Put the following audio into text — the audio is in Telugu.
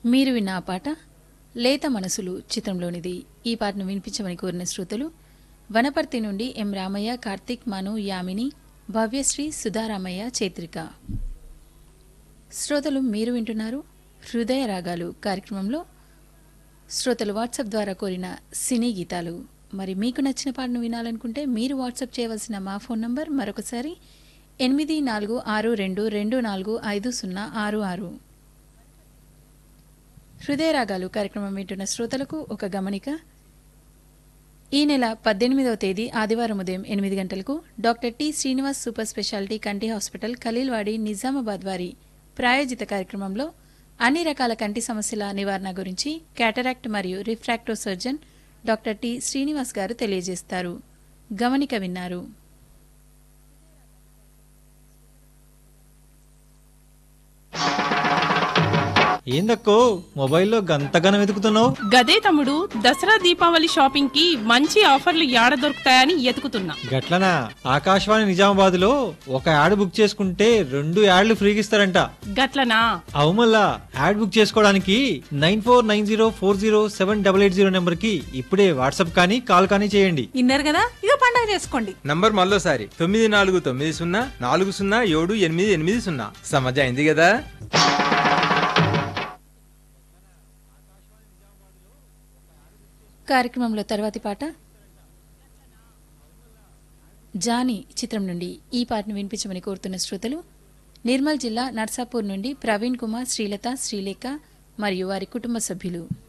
మీరు విన్న ఆ పాట లేత మనసులు చిత్రంలోనిది ఈ పాటను వినిపించమని కోరిన శ్రోతలు వనపర్తి నుండి ఎం రామయ్య కార్తిక్ మను యామిని భవ్యశ్రీ సుధారామయ్య చైత్రిక శ్రోతలు మీరు వింటున్నారు హృదయ రాగాలు కార్యక్రమంలో శ్రోతలు వాట్సాప్ ద్వారా కోరిన సినీ గీతాలు మరి మీకు నచ్చిన పాటను వినాలనుకుంటే మీరు వాట్సాప్ చేయవలసిన మా ఫోన్ నంబర్ మరొకసారి ఎనిమిది నాలుగు ఆరు రెండు రెండు నాలుగు ఐదు సున్నా ఆరు ఆరు హృదయ రాగాలు కార్యక్రమం వింటున్న శ్రోతలకు ఒక గమనిక ఈ నెల పద్దెనిమిదవ తేదీ ఆదివారం ఉదయం ఎనిమిది గంటలకు doctor T Srinivas super speciality కంటి హాస్పిటల్ ఖలీల్వాడి నిజామాబాద్ వారి ప్రాయోజిత కార్యక్రమంలో అన్ని రకాల కంటి సమస్యల నివారణ గురించి క్యాటరాక్ట్ మరియు refractive surgeon doctor T Srinivas గారు తెలియజేస్తారు గమనిక విన్నారు ఏందక్కో మొబైల్లో గంతగానం వెతుకుతున్నావు గదే తమ్ముడు దసరా దీపావళి షాపింగ్ కి మంచి ఆఫర్లు యాడ దొరుకుతాయని ఎతుకుతున్నా గట్లనా ఆకాశవాణి నిజామాబాద్ లో ఒక యాడ్ బుక్ చేసుకుంటే రెండు యాడ్లు ఫ్రీగా ఇస్తారంట గట్లనా అవు మళ్ళా యాడ్ బుక్ చేసుకోవడానికి nine four nine zero four zero seven double eight zero number కి ఇప్పుడే వాట్సాప్ కానీ కాల్ కానీ చేయండి ఇన్నారు కదా ఇక పండగ చేసుకోండి నంబర్ మళ్ళోసారి తొమ్మిది నాలుగు తొమ్మిది సున్నా నాలుగు సున్నా ఏడు ఎనిమిది ఎనిమిది సున్నా సమజ్ అయింది కదా కార్యక్రమంలో తర్వాతి పాట జానీ చిత్రం నుండి ఈ పాటను వినిపించమని కోరుతున్న శ్రోతలు నిర్మల్ జిల్లా నర్సాపూర్ నుండి ప్రవీణ్ కుమార్ శ్రీలత శ్రీలేఖ మరియు వారి కుటుంబ సభ్యులు